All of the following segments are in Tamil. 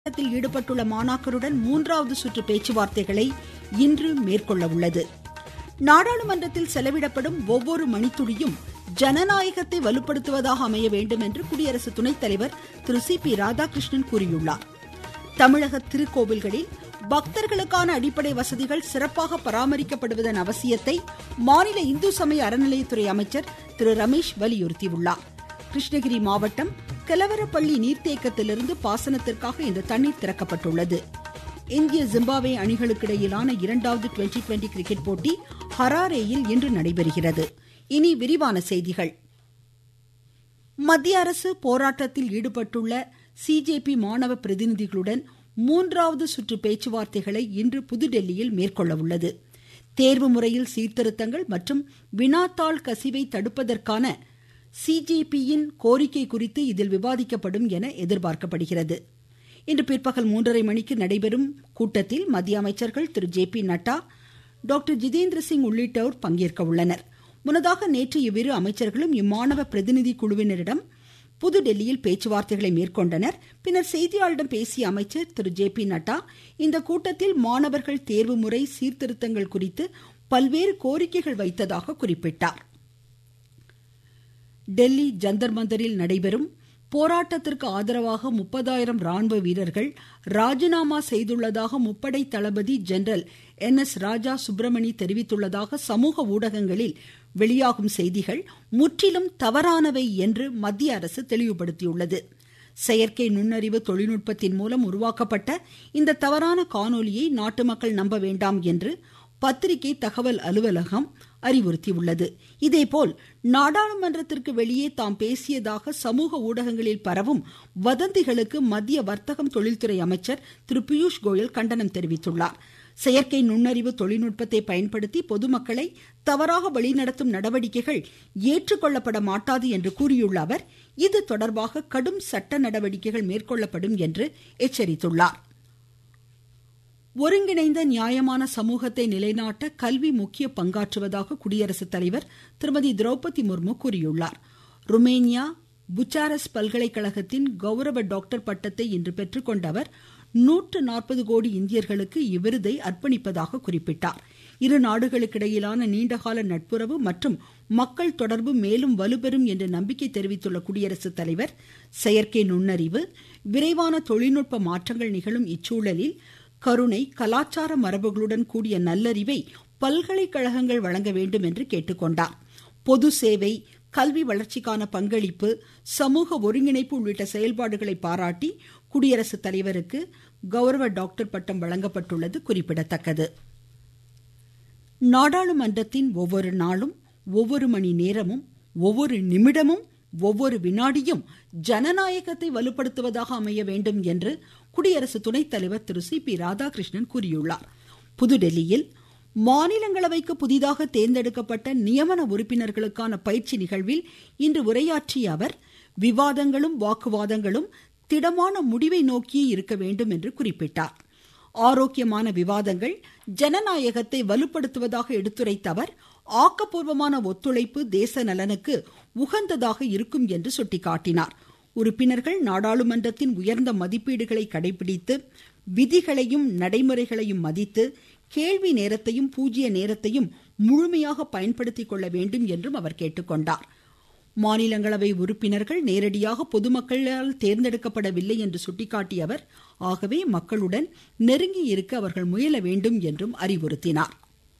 போராட்டத்தில் ஈடுபட்டுள்ள மாணாக்கருடன் மூன்றாவது சுற்று பேச்சுவார்த்தைகளை இன்று மேற்கொள்ள உள்ளது நாடாளுமன்றத்தில் செலவிடப்படும் ஒவ்வொரு மணித்துளியும் ஜனநாயகத்தை வலுப்படுத்துவதாக அமைய வேண்டும் என்று குடியரசு துணைத் தலைவர் திரு சி பி ராதாகிருஷ்ணன் கூறியுள்ளார் தமிழக திருக்கோவில்களில் பக்தர்களுக்கான அடிப்படை வசதிகள் சிறப்பாக பராமரிக்கப்படுவதன் அவசியத்தை மாநில இந்து சமய அறநிலையத்துறை அமைச்சர் திரு ரமேஷ் வலியுறுத்தியுள்ளார் கிருஷ்ணகிரி மாவட்டம் கெலவரப்பள்ளி நீர்த்தேக்கத்திலிருந்து பாசனத்திற்காக இந்த தண்ணீர் திறக்கப்பட்டுள்ளது இந்திய ஜிம்பாப்வே அணிகளுக்கிடையிலான இரண்டாவது டுவெண்டி டுவெண்டி கிரிக்கெட் போட்டி ஹராரேயில் இன்று நடைபெறுகிறது இனி விரிவான செய்திகள் மத்திய அரசு போராட்டத்தில் ஈடுபட்டுள்ள சிஜேபி மாணவ பிரதிநிதிகளுடன் மூன்றாவது சுற்று பேச்சுவார்த்தைகளை இன்று புதுடெல்லியில் மேற்கொள்ள உள்ளது தேர்வு முறையில் சீர்திருத்தங்கள் மற்றும் வினாத்தாள் கசிவை தடுப்பதற்கான சிஜேபியின் கோரிக்கை குறித்து இதில் விவாதிக்கப்படும் என எதிர்பார்க்கப்படுகிறது இன்று பிற்பகல் மூன்றரை மணிக்கு நடைபெறும் கூட்டத்தில் மத்திய அமைச்சர்கள் திரு J P Nadda doctor Jitendra Singh உள்ளிட்டோர் பங்கேற்க உள்ளனர் முன்னதாக நேற்று இவ்விரு அமைச்சர்களும் இம்மாணவ பிரதிநிதி குழுவினரிடம் புதுடெல்லியில் பேச்சுவார்த்தைகளை மேற்கொண்டனர் பின்னர் செய்தியாளரிடம் பேசிய அமைச்சர் திரு ஜே பி நட்டா இந்த கூட்டத்தில் மாணவர்கள் தேர்வு முறை சீர்திருத்தங்கள் குறித்து பல்வேறு கோரிக்கைகள் வைத்ததாக குறிப்பிட்டார் டெல்லி ஜந்தர் மந்தரில் நடைபெறும் போராட்டத்திற்கு ஆதரவாக முப்பதாயிரம் ராணுவ வீரர்கள் ராஜினாமா செய்துள்ளதாக முப்படை தளபதி general N S Raja Subramani தெரிவித்துள்ளதாக சமூக ஊடகங்களில் வெளியாகும் செய்திகள் முற்றிலும் தவறானவை என்று மத்திய அரசு தெளிவுபடுத்தியுள்ளது செயற்கை நுண்ணறிவு தொழில்நுட்பத்தின் மூலம் உருவாக்கப்பட்ட இந்த தவறான காணொலியை நாட்டு மக்கள் நம்ப வேண்டாம் என்று பத்திரிகை தகவல் அலுவலகம் அறிவுறுத்தியுள்ளது இதேபோல் நாடாளுமன்றத்திற்கு வெளியே தாம் பேசியதாக சமூக ஊடகங்களில் பரவும் வதந்திகளுக்கு மத்திய வர்த்தகம் தொழில்துறை அமைச்சர் திரு பியூஷ் கோயல் கண்டனம் தெரிவித்துள்ளார் செயற்கை நுண்ணறிவு தொழில்நுட்பத்தை பயன்படுத்தி பொதுமக்களை தவறாக வழிநடத்தும் நடவடிக்கைகள் ஏற்றுக்கொள்ளப்பட மாட்டாது என்று கூறியுள்ள அவர் இது தொடர்பாக கடும் சட்ட நடவடிக்கைகள் மேற்கொள்ளப்படும் என்று எச்சரித்துள்ளார் ஒருங்கிணைந்த நியாயமான சமூகத்தை நிலைநாட்ட கல்வி முக்கிய பங்காற்றுவதாக குடியரசுத் தலைவர் திருமதி திரௌபதி முர்மு கூறியுள்ளார் ருமேனியா புச்சாரஸ் பல்கலைக்கழகத்தின் கௌரவ டாக்டர் பட்டத்தை இன்று பெற்றுக்கொண்ட அவர் நூற்று நாற்பது கோடி இந்தியர்களுக்கு இவ்விருதை அர்ப்பணிப்பதாக குறிப்பிட்டார் இரு நாடுகளுக்கிடையிலான நீண்டகால நட்புறவு மற்றும் மக்கள் தொடர்பு மேலும் வலுப்பெறும் என்று நம்பிக்கை தெரிவித்துள்ள குடியரசுத் தலைவர் செயற்கை நுண்ணறிவு விரைவான தொழில்நுட்ப மாற்றங்கள் நிகழும் இச்சூழலில் கருணை கலாச்சார மரபுகளுடன் கூடிய நல்லறிவை பல்கலைக்கழகங்கள் வழங்க வேண்டும் என்று கேட்டுக்கொண்டார் பொது சேவை கல்வி வளர்ச்சிக்கான பங்களிப்பு சமூக ஒருங்கிணைப்பு உள்ளிட்ட செயல்பாடுகளை பாராட்டி குடியரசுத் தலைவருக்கு கௌரவ டாக்டர் பட்டம் வழங்கப்பட்டுள்ளது குறிப்பிடத்தக்கது நாடாளுமன்றத்தின் ஒவ்வொரு நாளும் ஒவ்வொரு மணி நேரமும் ஒவ்வொரு நிமிடமும் ஒவ்வொரு வினாடியும் ஜனநாயகத்தை வலுப்படுத்துவதாக அமைய வேண்டும் என்று குடியரசு துணைத் தலைவர் திரு சி பி ராதாகிருஷ்ணன் கூறியுள்ளார் புதுடெல்லியில் மாநிலங்களவைக்கு புதிதாக தேர்ந்தெடுக்கப்பட்ட நியமன உறுப்பினர்களுக்கான பயிற்சி நிகழ்வில் இன்று உரையாற்றிய அவர் விவாதங்களும் வாக்குவாதங்களும் திடமான முடிவை நோக்கியே இருக்க வேண்டும் என்று குறிப்பிட்டார் ஆரோக்கியமான விவாதங்கள் ஜனநாயகத்தை வலுப்படுத்துவதாக எடுத்துரைத்த அவர் ஆக்கப்பூர்வமான ஒத்துழைப்பு தேச நலனுக்கு உகந்ததாக இருக்கும் என்று சுட்டிக்காட்டினார் உறுப்பினர்கள் நாடாளுமன்றத்தின் உயர்ந்த மதிப்பீடுகளை கடைபிடித்து விதிகளையும் நடைமுறைகளையும் மதித்து கேள்வி நேரத்தையும் பூஜ்ய நேரத்தையும் முழுமையாக பயன்படுத்திக் கொள்ள வேண்டும் என்றும் அவர் கேட்டுக்கொண்டார் மாநிலங்களவை உறுப்பினர்கள் நேரடியாக பொதுமக்களால் தேர்ந்தெடுக்கப்படவில்லை என்று சுட்டிக்காட்டிய அவர் ஆகவே மக்களுடன் நெருங்கி இருக்க அவர்கள் முயல வேண்டும் என்றும் அறிவுறுத்தினார்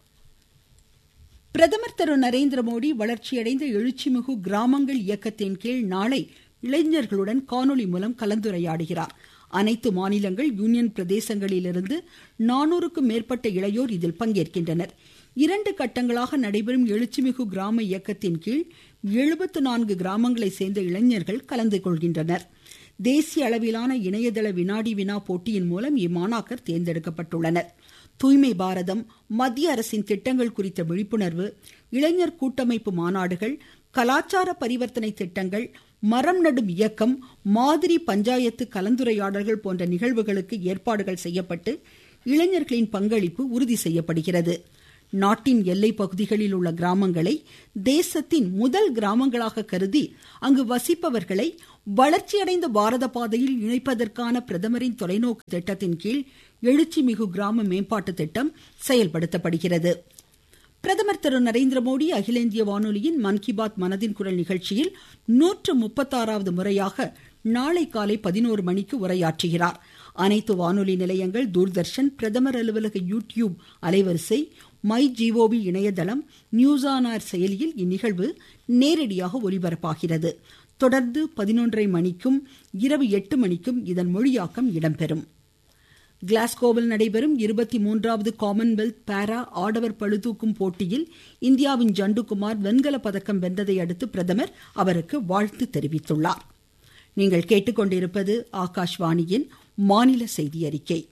பிரதமர் திரு நரேந்திர மோடி வளர்ச்சியடைந்த எழுச்சிமிகு கிராமங்கள் இயக்கத்தின் கீழ் நாளை இளைஞர்களுடன் காணொலி மூலம் கலந்துரையாடுகிறார் அனைத்து மாநிலங்கள் யூனியன் பிரதேசங்களிலிருந்து நானூறுக்கும் மேற்பட்ட இளையோர் இதில் பங்கேற்கின்றனர் இரண்டு கட்டங்களாக நடைபெறும் எழுச்சிமிகு கிராம இயக்கத்தின் கீழ் எழுபத்து நான்கு கிராமங்களை சேர்ந்த இளைஞர்கள் கலந்து கொள்கின்றனர் தேசிய அளவிலான இணையதள வினாடி வினா போட்டியின் மூலம் இம்மாணாக்கர் தேர்ந்தெடுக்கப்பட்டுள்ளனர் தூய்மை பாரதம் மத்திய அரசின் திட்டங்கள் குறித்த விழிப்புணர்வு இளைஞர் கூட்டமைப்பு மாநாடுகள் கலாச்சார பரிவர்த்தனை திட்டங்கள் மரம் நடும் இயக்கம் மாதிரி பஞ்சாயத்து கலந்துரையாடல்கள் போன்ற நிகழ்வுகளுக்கு ஏற்பாடுகள் செய்யப்பட்டு இளைஞர்களின் பங்களிப்பு உறுதி செய்யப்படுகிறது நாட்டின் எல்லை பகுதிகளில் உள்ள கிராமங்களை தேசத்தின் முதல் கிராமங்களாக கருதி அங்கு வசிப்பவர்களை வளர்ச்சியடைந்த பாரத பாதையில் இணைப்பதற்கான பிரதமரின் தொலைநோக்கு திட்டத்தின் கீழ் எழுச்சிமிகு கிராம மேம்பாட்டு திட்டம் செயல்படுத்தப்படுகிறது பிரதமர் திரு நரேந்திர மோடி அகில இந்திய வானொலியின் மன் கி பாத் மனதின் குரல் நிகழ்ச்சியில் நூற்று முப்பத்தாறாவது முறையாக நாளை காலை பதினோரு மணிக்கு உரையாற்றுகிறார் அனைத்து வானொலி நிலையங்கள் தூர்தர்ஷன் பிரதமர் அலுவலக யூ டியூப் அலைவரிசை மை ஜிஓவி இணையதளம் நியூஸ் ஆன் ஏர் செயலியில் இந்நிகழ்வு நேரடியாக ஒலிபரப்பாகிறது தொடர்ந்து பதினொன்றரை மணிக்கும் இரவு எட்டு மணிக்கும் இதன் மொழியாக்கம் இடம்பெறும் கிளாஸ்கோவில் நடைபெறும் இருபத்தி மூன்றாவது காமன்வெல்த் பாரா ஆடவர் பளுதூக்கும் போட்டியில் இந்தியாவின் ஜண்டுகுமார் வெண்கல பதக்கம் வென்றதை அடுத்து பிரதமர் அவருக்கு வாழ்த்து தெரிவித்துள்ளார் நீங்கள் கேட்டுக்கொண்டிருப்பது ஆகாஷ்வாணியின் மாநில செய்தி அறிக்கை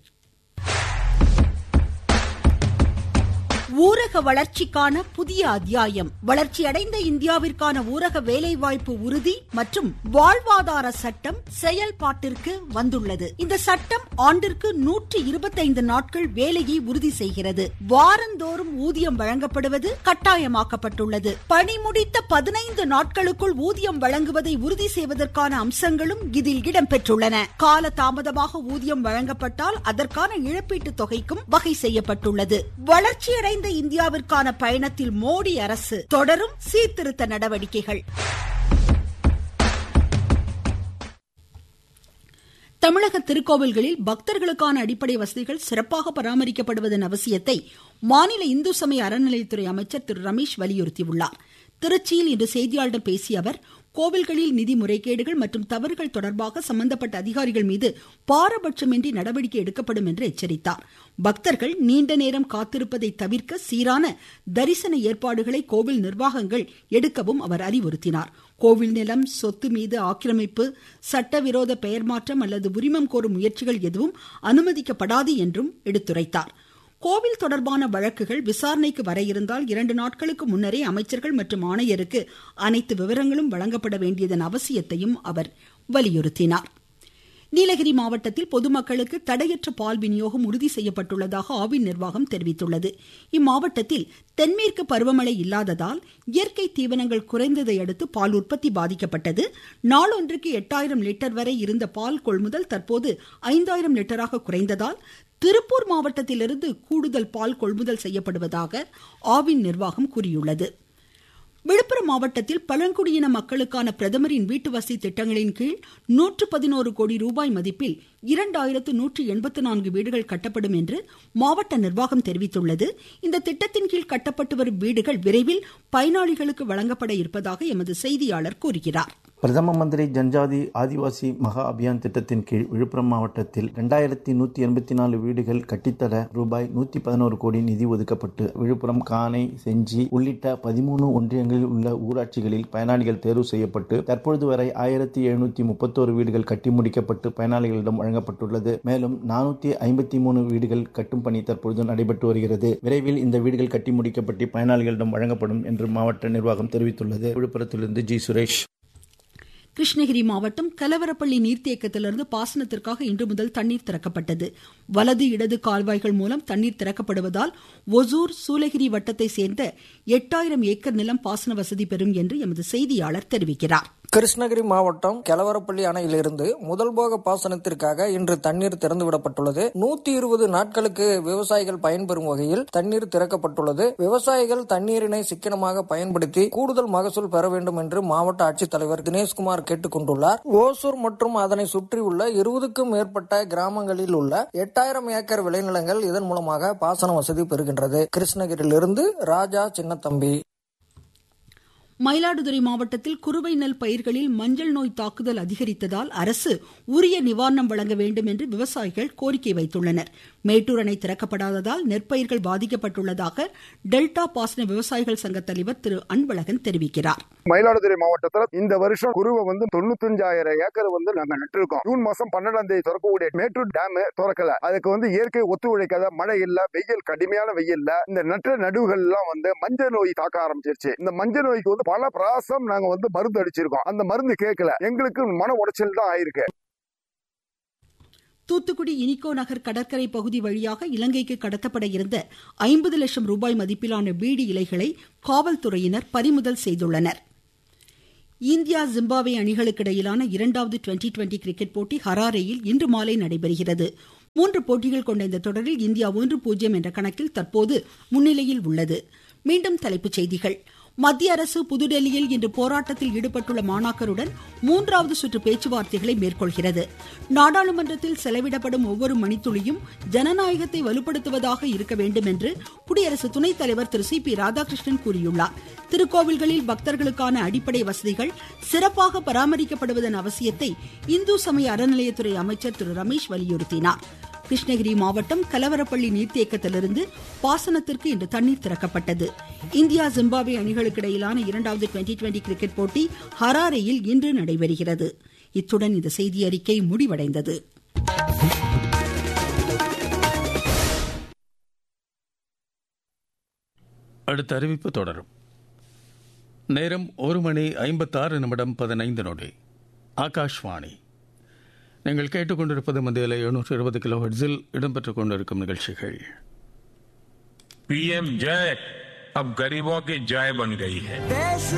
ஊரக வளர்ச்சிக்கான புதிய அத்தியாயம் வளர்ச்சியடைந்த இந்தியாவிற்கான ஊரக வேலைவாய்ப்பு உறுதி மற்றும் வாழ்வாதார சட்டம் செயல்பாட்டிற்கு வந்துள்ளது இந்த சட்டம் ஆண்டிற்கு நூற்றி இருபத்தைந்து நாட்கள் வேலையை உறுதி செய்கிறது வாரந்தோறும் ஊதியம் வழங்கப்படுவது கட்டாயமாக்கப்பட்டுள்ளது பணி முடித்த பதினைந்து நாட்களுக்குள் ஊதியம் வழங்குவதை உறுதி செய்வதற்கான அம்சங்களும் இதில் இடம்பெற்றுள்ளன கால தாமதமாக ஊதியம் வழங்கப்பட்டால் அதற்கான இழப்பீட்டு தொகைக்கும் வகை செய்யப்பட்டுள்ளது வளர்ச்சியடைந்த வளர்ந்த இந்தியாவிற்கான பயணத்தில் மோடி அரசு தொடரும் சீர்திருத்த நடவடிக்கைகள் தமிழக திருக்கோவில்களில் பக்தர்களுக்கான அடிப்படை வசதிகள் சிறப்பாக பராமரிக்கப்படுவதன் அவசியத்தை மாநில இந்து சமய அறநிலையத்துறை அமைச்சர் திரு ரமேஷ் வலியுறுத்தியுள்ளார் திருச்சியில் இன்று செய்தியாளர்களிடம் பேசிய அவர் கோவில்களில் நிதி முறைகேடுகள் மற்றும் தவறுகள் தொடர்பாக சம்பந்தப்பட்ட அதிகாரிகள் மீது பாரபட்சமின்றி நடவடிக்கை எடுக்கப்படும் என்று எச்சரித்தார் பக்தர்கள் நீண்ட நேரம் காத்திருப்பதை தவிர்க்க சீரான தரிசன ஏற்பாடுகளை கோவில் நிர்வாகங்கள் எடுக்கவும் அவர் அறிவுறுத்தினார் கோவில் நிலம் சொத்து மீது ஆக்கிரமிப்பு சட்டவிரோத பெயர் மாற்றம் அல்லது உரிமம் கோரும் முயற்சிகள் எதுவும் அனுமதிக்கப்படாது என்றும் எடுத்துரைத்தார் கோவில் தொடர்பான வழக்குகள் விசாரணைக்கு வர இருந்தால் இரண்டு நாட்களுக்கு முன்னரே அமைச்சர்கள் மற்றும் ஆணையருக்கு அனைத்து விவரங்களும் வழங்கப்பட வேண்டியதன் அவசியத்தையும் அவர் வலியுறுத்தினார் நீலகிரி மாவட்டத்தில் பொதுமக்களுக்கு தடையற்ற பால் விநியோகம் உறுதி செய்யப்பட்டுள்ளதாக ஆவின் நிர்வாகம் தெரிவித்துள்ளது இம்மாவட்டத்தில் தென்மேற்கு பருவமழை இல்லாததால் இயற்கை தீவனங்கள் குறைந்ததை அடுத்து பால் உற்பத்தி பாதிக்கப்பட்டது நாளொன்றுக்கு எட்டாயிரம் லிட்டர் வரை இருந்த பால் கொள்முதல் தற்போது ஐந்தாயிரம் லிட்டராக குறைந்ததால் திருப்பூர் மாவட்டத்திலிருந்து கூடுதல் பால் கொள்முதல் செய்யப்படுவதாக ஆவின் நிர்வாகம் கூறியுள்ளது விழுப்புரம் மாவட்டத்தில் பழங்குடியின மக்களுக்கான பிரதமரின் வீட்டு வசதி திட்டங்களின் கீழ் நூற்று பதினோரு கோடி ரூபாய் மதிப்பில் இரண்டாயிரத்து நூற்று எண்பத்து நான்கு வீடுகள் கட்டப்படும் என்று மாவட்ட நிர்வாகம் தெரிவித்துள்ளது இந்த திட்டத்தின் கீழ் கட்டப்பட்டு வரும் வீடுகள் விரைவில் பயனாளிகளுக்கு வழங்கப்பட இருப்பதாக எமது செய்தியாளர் கூறுகிறார் பிரதம மந்திரி ஜன்ஜாதி ஆதிவாசி மகா அபியான் திட்டத்தின் கீழ் விழுப்புரம் மாவட்டத்தில் இரண்டாயிரத்தி நூத்தி எண்பத்தி நாலு வீடுகள் கட்டித்தர ரூபாய் நூத்தி பதினோரு கோடி நிதி ஒதுக்கப்பட்டு விழுப்புரம் கானை செஞ்சி உள்ளிட்ட பதிமூணு ஒன்றியங்களில் உள்ள ஊராட்சிகளில் பயனாளிகள் தேர்வு செய்யப்பட்டு தற்பொழுது வரை ஆயிரத்தி எழுநூத்தி முப்பத்தோரு வீடுகள் கட்டி முடிக்கப்பட்டு பயனாளிகளிடம் வழங்கப்பட்டுள்ளது மேலும் நானூத்தி ஐம்பத்தி மூணு வீடுகள் கட்டும் பணி தற்பொழுது நடைபெற்று வருகிறது விரைவில் இந்த வீடுகள் கட்டி முடிக்கப்பட்டு பயனாளிகளிடம் வழங்கப்படும் என்று மாவட்ட நிர்வாகம் தெரிவித்துள்ளது விழுப்புரத்திலிருந்து ஜி சுரேஷ் கிருஷ்ணகிரி மாவட்டம் கலவரப்பள்ளி நீர்த்தேக்கத்திலிருந்து பாசனத்திற்காக இன்று முதல் தண்ணீர் திறக்கப்பட்டது வலது இடது கால்வாய்கள் மூலம் தண்ணீர் திறக்கப்படுவதால் ஒசூர் சூலகிரி வட்டத்தை சேர்ந்த எட்டாயிரம் ஏக்கர் நிலம் பாசன வசதி பெறும் என்று எமது செய்தியாளர் தெரிவிக்கிறார் கிருஷ்ணகிரி மாவட்டம் கெலவரப்பள்ளி அணையிலிருந்து முதல் போக பாசனத்திற்காக இன்று தண்ணீர் திறந்துவிடப்பட்டுள்ளது நூத்தி இருபது நாட்களுக்கு விவசாயிகள் பயன்பெறும் வகையில் தண்ணீர் திறக்கப்பட்டுள்ளது விவசாயிகள் தண்ணீரினை சிக்கனமாக பயன்படுத்தி கூடுதல் மகசூல் பெற வேண்டும் என்று மாவட்ட ஆட்சித்தலைவர் தினேஷ்குமார் கேட்டுக் கொண்டுள்ளார் ஓசூர் மற்றும் அதனை சுற்றியுள்ள இருபதுக்கும் மேற்பட்ட கிராமங்களில் உள்ள எட்டாயிரம் ஏக்கர் விளைநிலங்கள் இதன் மூலமாக பாசன வசதி பெறுகின்றது கிருஷ்ணகிரியிலிருந்து ராஜா சின்னத்தம்பி மயிலாடுதுறை மாவட்டத்தில் குறுவை நெல் பயிர்களில் மஞ்சள் நோய் தாக்குதல் அதிகரித்ததால் அரசு உரிய நிவாரணம் வழங்க வேண்டும் என்று விவசாயிகள் கோரிக்கை வைத்துள்ளனர் மேட்டூர் அணை திறக்கப்படாததால் நெற்பயிர்கள் பாதிக்கப்பட்டுள்ளதாக டெல்டா பாசன விவசாயிகள் சங்க தலைவர் திரு அன்பழகன் தெரிவிக்கிறார் மயிலாடுதுறை மாவட்டத்தில் இந்த வருஷம் குருவை வந்து தொண்ணூத்தஞ்சாயிரம் ஏக்கர் வந்து நாங்க நட்டிருக்கோம் ஜூன் மாசம் பன்னெண்டாம் தேதி திறக்கக்கூடிய மேட்டூர் டேம் திறக்கல அதுக்கு வந்து இயற்கை ஒத்துழைக்காத மழை இல்ல வெயில் கடுமையான வெயில்ல இந்த நட்ட நடுவுகள் எல்லாம் வந்து மஞ்சள் நோய் தாக்க ஆரம்பிச்சிருச்சு இந்த மஞ்சள் நோய்க்கு வந்து பல பிராசம் நாங்க வந்து மருந்து அடிச்சிருக்கோம் அந்த மருந்து கேட்கல எங்களுக்கு மன உடைச்சல் தான் ஆயிருக்கு தூத்துக்குடி இனிகோ நகர் கடற்கரை பகுதி வழியாக இலங்கைக்கு கடத்தப்பட இருந்த ஐம்பது லட்சம் ரூபாய் மதிப்பிலான பீடி இலைகளை காவல்துறையினர் பறிமுதல் செய்துள்ளனர் இந்தியா ஜிம்பாப்வே அணிகளுக்கு இடையிலான இரண்டாவது டுவெண்டி டுவெண்டி கிரிக்கெட் போட்டி ஹராரேயில் இன்று மாலை நடைபெறுகிறது மூன்று போட்டிகள் கொண்ட இந்த தொடரில் இந்தியா ஒன்று பூஜ்ஜியம் என்ற கணக்கில் தற்போது முன்னிலையில் உள்ளது மீண்டும் தலைப்புச் செய்திகள் மத்திய அரசு புதுடெல்லியில் இன்று போராட்டத்தில் ஈடுபட்டுள்ள மாணாக்கருடன் மூன்றாவது சுற்று பேச்சுவார்த்தைகளை மேற்கொள்கிறது நாடாளுமன்றத்தில் செலவிடப்படும் ஒவ்வொரு மணித்துளியும் ஜனநாயகத்தை வலுப்படுத்துவதாக இருக்க வேண்டும் என்று குடியரசு துணைத் தலைவர் திரு சி பி ராதாகிருஷ்ணன் கூறியுள்ளார் திருக்கோவில்களில் பக்தர்களுக்கான அடிப்படை வசதிகள் சிறப்பாக பராமரிக்கப்படுவதன் அவசியத்தை இந்து சமய அறநிலையத்துறை அமைச்சர் திரு ரமேஷ் வலியுறுத்தினார் கிருஷ்ணகிரி மாவட்டம் கலவரப்பள்ளி நீர்த்தேக்கத்திலிருந்து பாசனத்திற்கு இன்று தண்ணீர் திறக்கப்பட்டது இந்தியா ஜிம்பாப்வே அணிகளுக்கு இடையிலான இரண்டாவது டுவெண்டி டுவெண்டி கிரிக்கெட் போட்டி ஹராரேயில் இன்று நடைபெறுகிறது இத்துடன் இந்த செய்தி அறிக்கை முடிவடைந்தது அடுத்த அறிவிப்பு தொடரும் நேரம் ஒரு மணி ஐம்பத்தாறு நிமிடம் பதினைந்து நொடி ஆகாஷ்வாணி நீங்கள் கேட்டுக்கொண்டிருப்பது மத்தியில் எழுநூற்று இருபது கிலோ ஹெட்ஸில் இடம்பெற்றுக் கொண்டிருக்கும் நிகழ்ச்சிகள் पीएम जय अब गरीबों की जय बन गई है देश